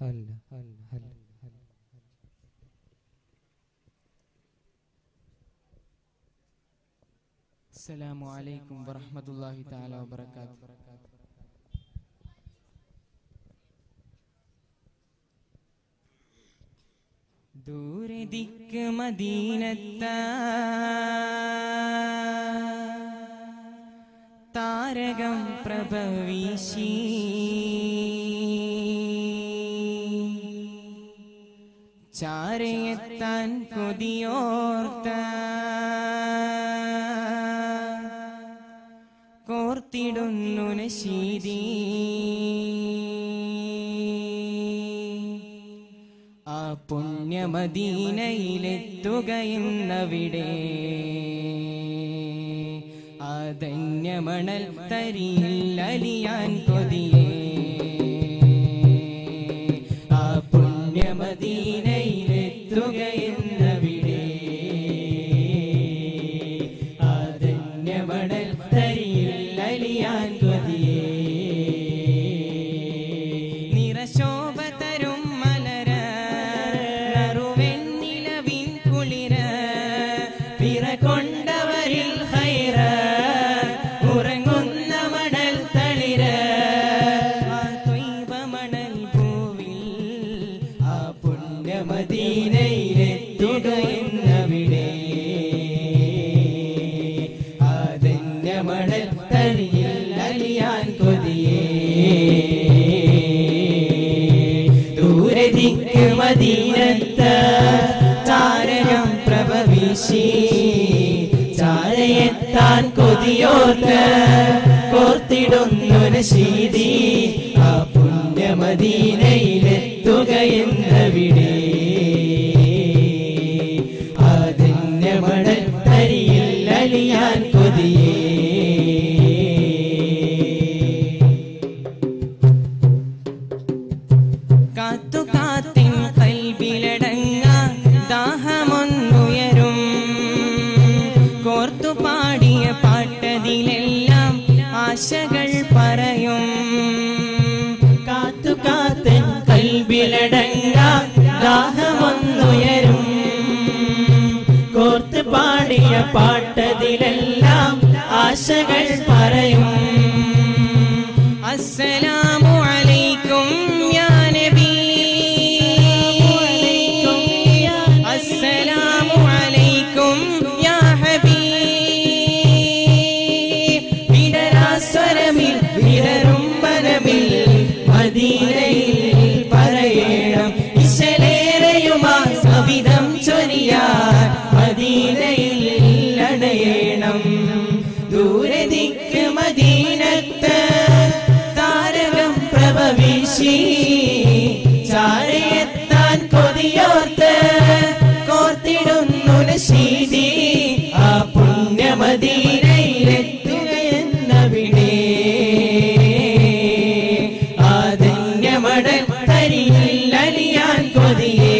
ഹല്ല ഹല്ല السلام عليكم ورحمة الله تعالى وبركاته ദൂരെ ദിക്ക് മദീനത്ത താരകം പ്രഭവീശി ചാരയെത്താൻ കൊതിയോർത്ത കോർത്തിടുന്നു നശീതി ആ പുണ്യമദീനയിലെത്തുകയെന്നവിടെ ആ ധന്യമണൽ തരിയിൽ അലിയാൻ കൊതിയേ ആ പുണ്യമദീനയിലെത്തുകയെന്നവിടെ ആ ധന്യമണൽ തരിയിൽ അലിയാൻ കൊതിയേ നിറശോഭ തരും മലര നറുവെണ്ണിലവിൻ കുളിര പിറ കൊണ്ടവരിൽ ഹൈറ ഉറങ്ങുന്ന മണൽ തളിര ആ ത്വയ്ബ മണൽ പൂവിൽ ആ പുണ്യമദീനയിലെത്തുക എന്നവിടെ ആ ധന്യമണൽ തരിയിൽ അലിയാൻ കൊതിയേ ദൂരെ ദിക്ക് മദീനത്ത് താരകം പ്രഭവിശി ചാരയെത്താൻ കൊതിയോർത്ത് കോർത്തിടുന്നു നശീതി ആ പുണ്യമദീനയിലെത്തുകയെന്നവിടെ ആ ധന്യമണൽ തരിയിൽ അലിയാൻ കൊതിയേ കാത്തു കാത്തിൻ കൽവിലടങ്ങ ദാഹമൊന്നുയരും കോർത്തു പാടിയ പാട്ടതിലെല്ലാം ആശകൾ പറയും കാത്തു കാത്തിൻ കൽവിലടങ്ങ ദാഹമൊന്നുയരും കോർത്ത് പാടിയ പാട്ടതിലെല്ലാം ആശകൾ പറയും അസ്സലാമു അലൈക്കും യാ നബി അസ്സലാമു അലൈക്കും യാ ഹബീബ് വിടരാസ്വരമിൽ വിടരും മനമിൽ മദീനയിൽ പറയണം ഇശലേറയുമാ സവിധം ചൊരിയാൻ മദീനയിൽ അടയണം ദൂരെ ദിക്ക് മദീനത്ത് താരകം പ്രഭവിശി ചാരയെത്താൻ കൊതിയോർത്ത് കോർത്തിടുന്നു നശീതി ആ പുണ്യമദീനയിലെത്തുകയെന്നവിടെ ആ ധന്യമടൽ തരിയിൽ അലിയാൻ കൊതിയേ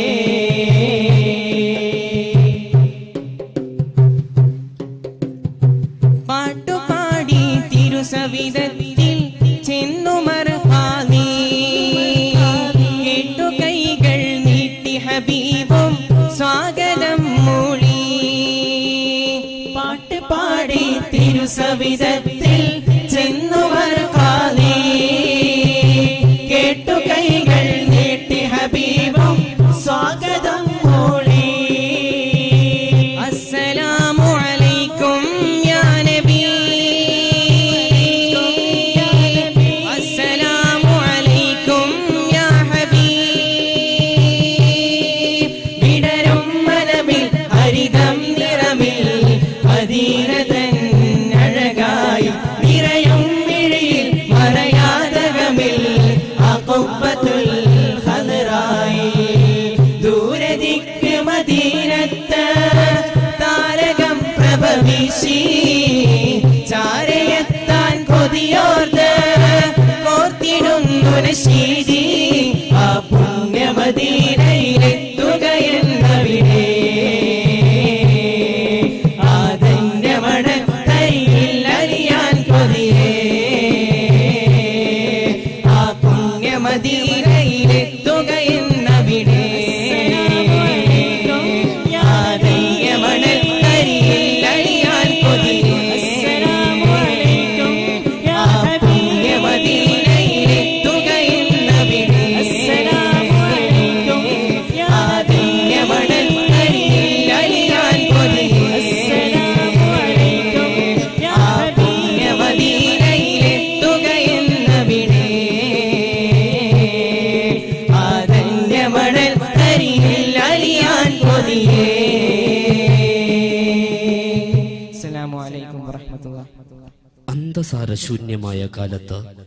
പാട്ടുപാടി തിരുസവിധത്തിൽ ചെന്നുമർഹാനി കേട്ടു കൈകൾ നീട്ടി ഹബീബും സ്വാഗതം മൂളി പാട്ട് പാടി തിരുസവിധത്തിൽ ചെന്നുമർഹാനി കേട്ടു കൈകൾ നീട്ടി ഹബീബും സ്വാഗതം മൂളി അസ്സലാമു അലൈക്കും യാ നബി അസ്സലാമു അലൈക്കും യാ ഹബീബ് വിടരും മനമിൽ ഹരിതം നിറമിൽ മദീനതൻ അഴകായി നിറയും മിഴിയിൽ മറയാതകമിൽ അഖുബത്തുൽ ഖദറായി ദൂരെ ദിക്ക് മദീനത്ത് താരകം പ്രഭവിശി ചാരയെത്താൻ കൊതിയോർത്ത് കോർത്തിടുന്നു നശീതി ആ പുണ്യമദീനയിലെത്തുകയെന്നവിടെ ആ ധന്യമട തരിയിൽ അലിയാൻ കൊതിയേ ആ പുണ്യമദീനയിലെത്തുക അന്തസാരശൂന്യമായ കാലത്ത്